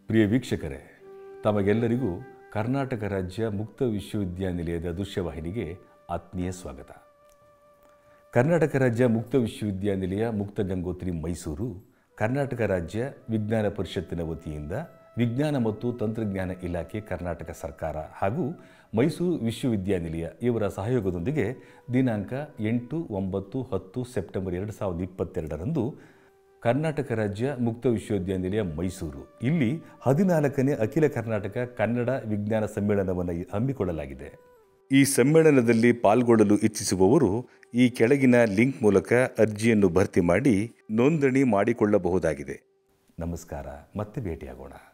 ಪ್ರಿಯ ವೀಕ್ಷಕರೇ ತಮಗೆಲ್ಲರಿಗೂ ಕರ್ನಾಟಕ ರಾಜ್ಯ ಮುಕ್ತ ವಿಶ್ವವಿದ್ಯಾನಿಲಯದ ದೃಶ್ಯವಾಹಿನಿಗೆ ಆತ್ಮೀಯ ಸ್ವಾಗತ ಕರ್ನಾಟಕ ರಾಜ್ಯ ಮುಕ್ತ ವಿಶ್ವವಿದ್ಯಾನಿಲಯ ಮುಕ್ತ ಗಂಗೋತ್ರಿ ಮೈಸೂರು ಕರ್ನಾಟಕ ರಾಜ್ಯ ವಿಜ್ಞಾನ ಪರಿಷತ್ತಿನ ವತಿಯಿಂದ ವಿಜ್ಞಾನ ಮತ್ತು ತಂತ್ರಜ್ಞಾನ ಇಲಾಖೆ ಕರ್ನಾಟಕ ಸರ್ಕಾರ ಹಾಗೂ ಮೈಸೂರು ವಿಶ್ವವಿದ್ಯಾನಿಲಯ ಇವರ ಸಹಯೋಗದೊಂದಿಗೆ ದಿನಾಂಕ ಎಂಟು ಒಂಬತ್ತು ಹತ್ತು ಸೆಪ್ಟೆಂಬರ್ ಎರಡು ಸಾವಿರದ ಇಪ್ಪತ್ತೆರಡರಂದು ಕರ್ನಾಟಕ ರಾಜ್ಯ ಮುಕ್ತ ವಿಶ್ವವಿದ್ಯಾನಿಲಯ ಮೈಸೂರು ಇಲ್ಲಿ ಹದಿನಾಲ್ಕನೇ ಅಖಿಲ ಕರ್ನಾಟಕ ಕನ್ನಡ ವಿಜ್ಞಾನ ಸಮ್ಮೇಳನವನ್ನು ಹಮ್ಮಿಕೊಳ್ಳಲಾಗಿದೆ ಈ ಸಮ್ಮೇಳನದಲ್ಲಿ ಪಾಲ್ಗೊಳ್ಳಲು ಇಚ್ಛಿಸುವವರು ಈ ಕೆಳಗಿನ ಲಿಂಕ್ ಮೂಲಕ ಅರ್ಜಿಯನ್ನು ಭರ್ತಿ ಮಾಡಿ ನೋಂದಣಿ ಮಾಡಿಕೊಳ್ಳಬಹುದಾಗಿದೆ ನಮಸ್ಕಾರ ಮತ್ತೆ ಭೇಟಿಯಾಗೋಣ